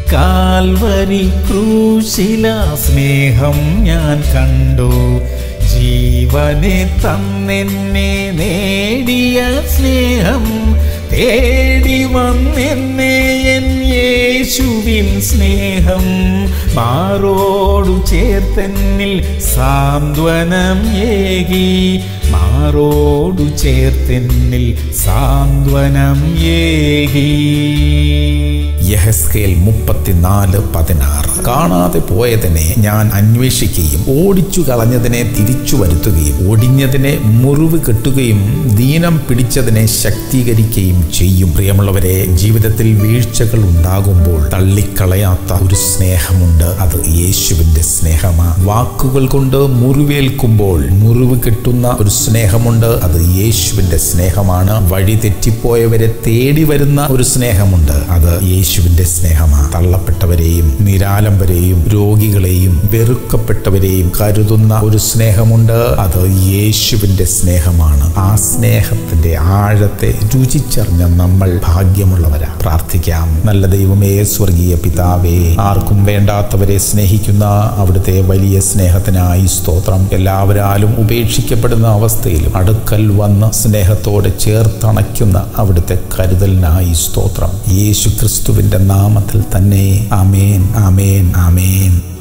Calvary ക്രൂശില സ്നേഹം ഞാൻ കണ്ടു ജീവനെ തന്നെന്നെ നേടിയ സ്നേഹം തേടി വന്നെന്നെ എൻ യേശുവിൻ സ്നേഹം മാറോടു ചേർത്തെന്നിൽ സാന്ത്വനം ഏകി മാറോടു ചേർത്തെന്നിൽ സാന്ത്വനം ഏകി യഹസ്കേൽ മുപ്പത്തിനാല് പതിനാറ് കാണാതെ പോയതിനെ ഞാൻ അന്വേഷിക്കുകയും ഓടിച്ചു കളഞ്ഞതിനെ തിരിച്ചു വരുത്തുകയും ഒടിഞ്ഞതിനെ മുറിവ് കെട്ടുകയും ദീനം പിടിച്ചതിനെ ശക്തീകരിക്കുകയും ചെയ്യും പ്രിയമുള്ളവരെ ജീവിതത്തിൽ വീഴ്ചകൾ ഉണ്ടാകുമ്പോൾ തള്ളിക്കളയാത്ത ഒരു സ്നേഹമുണ്ട് അത് യേശുവിന്റെ സ്നേഹമാണ് വാക്കുകൾ കൊണ്ട് മുറിവേൽക്കുമ്പോൾ മുറിവ് കെട്ടുന്ന ഒരു സ്നേഹമുണ്ട് അത് യേശുവിന്റെ സ്നേഹമാണ് വഴി തെറ്റിപ്പോയവരെ തേടി വരുന്ന ഒരു സ്നേഹമുണ്ട് അത് യേശുവിന്റെ സ്നേഹമാണ് തള്ളപ്പെട്ടവരെയും നിരാലംബരെയും രോഗികളെയും വെറുക്കപ്പെട്ടവരെയും കരുതുന്ന ഒരു സ്നേഹമുണ്ട് അത് യേശുവിന്റെ സ്നേഹമാണ് ആ സ്നേഹത്തിന്റെ ആഴത്തെ രുചിച്ചറിഞ്ഞ നമ്മൾ ഭാഗ്യമുള്ളവരാ പ്രാർത്ഥിക്കാം നല്ല ദൈവമേ സ്വർഗീയ പിതാവേ ആർക്കും വേണ്ടാത്തവരെ സ്നേഹിക്കുന്ന അവിടുത്തെ വലിയ സ്നേഹത്തിനായി സ്തോത്രം എല്ലാവരാലും ഉപേക്ഷിക്കപ്പെടുന്ന അവസ്ഥയിലും അടുക്കൽ വന്ന് സ്നേഹത്തോടെ ചേർത്തണയ്ക്കുന്ന അവിടുത്തെ കരുതലിനായി സ്തോത്രം യേശു ക്രിസ്തുവിന്റെ നാമത്തിൽ തന്നെ ആമേൻ ആമേൻ ആമേൻ